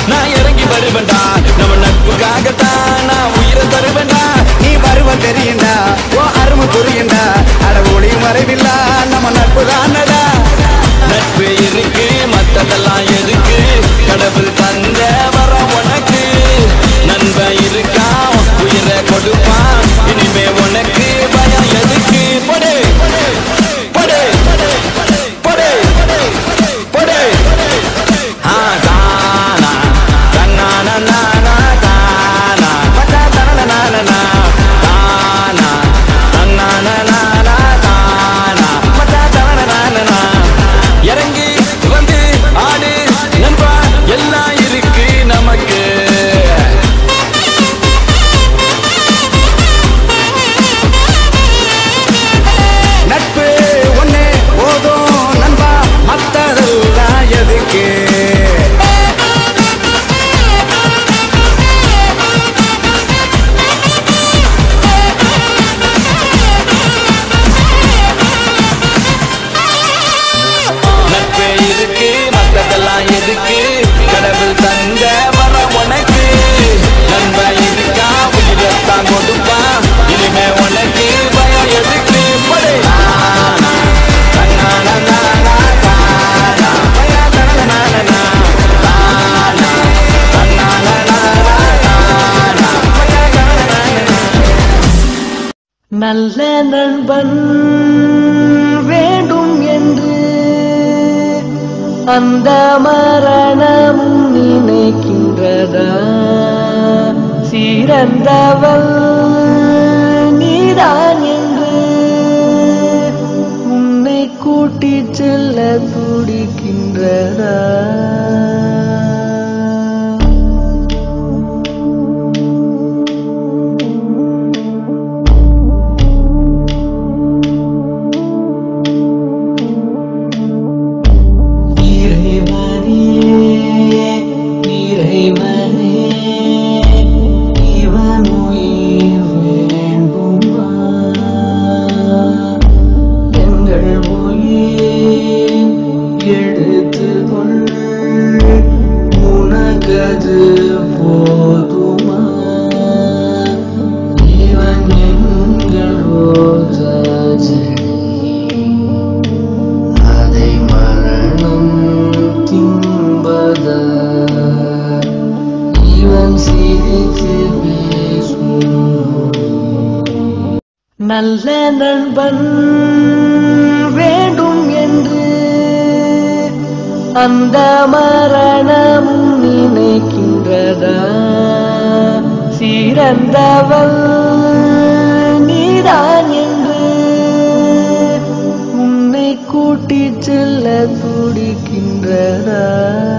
நான் இறங்கி வருவேன்டா நம்ம நட்புக்காகத்தான் நான் உயிரை தருவேன்டா நீ வருவ தெரியுண்டா ஓ அருமை புரியுண்டா அட ஒளியும் மறைவில்லா நம்ம நட்பு தானடா நட்பு இருக்கு மத்ததெல்லாம் எதுக்கு கடவுள் தந்த வர உனக்கு நண்பன் இருக்கான் உயிரை கொடுப்பான் இனிமே உனக்கு பயம் எதுக்கு போடு போடு போடு போடு ஆ தானா தன்னானா நானா தானா மச்சா தனனனானா தானா தன்னானா நானா தானா மச்சா தனனனானா இறங்கி வந்து ஆடு நண்பா எல்லாம் இருக்கு நமக்கு நட்பு ஒண்ணு போதும் நண்பா மத்ததெல்லாம் எதுக்கு நட்பு இருக்கு மத்ததெல்லாம் எதுக்கு கடவுள் தந்த வர உனக்கு நண்பா இருக்கா உயிரத்தான் கொடுப்பான் இனிமே உனக்கு பயம் எதுக்கு படு தானா, தன்னானா, நானா, தானா, பயா, தனனனானா, தானா, தன்னானா, நானா, தானா, பயா, தனனனானா. நல்ல நண்பன் வேண்டும் என்று அந்த மரணமும் நினைக்கின்றதா சிறந்தவள் நீதான் என்று உன்னை கூட்டிச் செல்ல துடிக்கின்றதா இறைவனே இறைவனே இவன் உயிர் வேண்டுமா எங்கள் உயிர் எடுத்துக்கொள் உனக்கது போதுமா இவன் எங்கள் ரோஜா செடி அதை மரணம் தின்பதா இவன் சிரித்து பேசும் நல்ல நண்பன் வேண்டும் என்று அந்த மரணமும் நினைக்கின்றதா சிறந்தவள் நீதான் என்று உன்னை கூட்டிச் செல்ல துடிக்கின்றதா